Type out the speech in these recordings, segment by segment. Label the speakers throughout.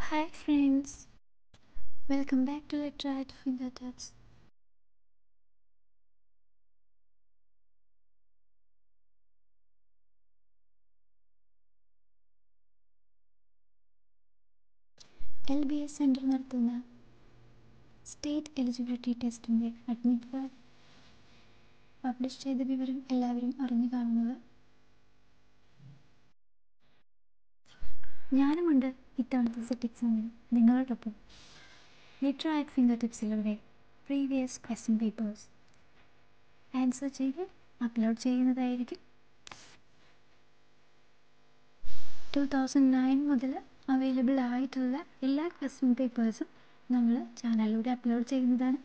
Speaker 1: Hi friends, welcome back to Let's Try at Fingertips. L B S centre നടത്തുന്ന state eligibility ടെസ്റ്റിൻ്റെ admit card publish ചെയ്ത വിവരം എല്ലാവരും അറിഞ്ഞു കാണുന്നത് ഞാനുമുണ്ട് ഇത്തവണത്തെ സെറ്റ് എക്സാമിന് നിങ്ങളോടൊപ്പം ലിറ്റർ ആറ്റ് ഫിംഗർ ടിപ്സിലൂടെ പ്രീവിയസ് ക്വസ്റ്റ്യൻ പേപ്പേഴ്സ് ആൻസർ ചെയ്ത് അപ്ലോഡ് ചെയ്യുന്നതായിരിക്കും ടു തൗസൻഡ് നയൻ മുതൽ അവൈലബിൾ ആയിട്ടുള്ള എല്ലാ ക്വസ്റ്റ്യൻ പേപ്പേഴ്സും നമ്മൾ ചാനലിലൂടെ അപ്ലോഡ് ചെയ്യുന്നതാണ്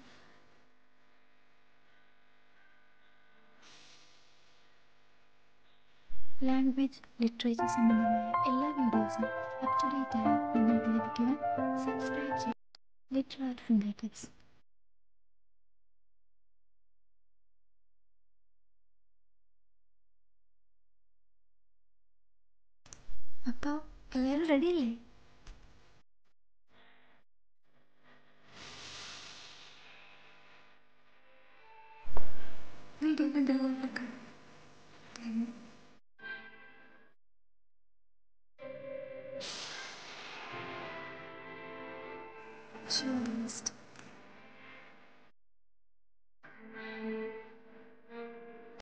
Speaker 1: ലാംഗ്വേജ് ലിറ്ററേച്ചർ സംബന്ധമായ എല്ലാ വീഡിയോസും അപ് ടു ഡേറ്റ് ആയി നിങ്ങൾക്ക് ലഭിക്കുവാൻ സബ്സ്ക്രൈബ് ചെയ്യും ലിറ്റർ ആറ്റ് ഫിംഗർ ടിപ്സ് അപ്പോൾ എല്ലാവരും റെഡിയല്ലേ വീഡിയോ കണ്ടുകൊണ്ടൊക്കെ ഷോർട്ട് ലിസ്റ്റ്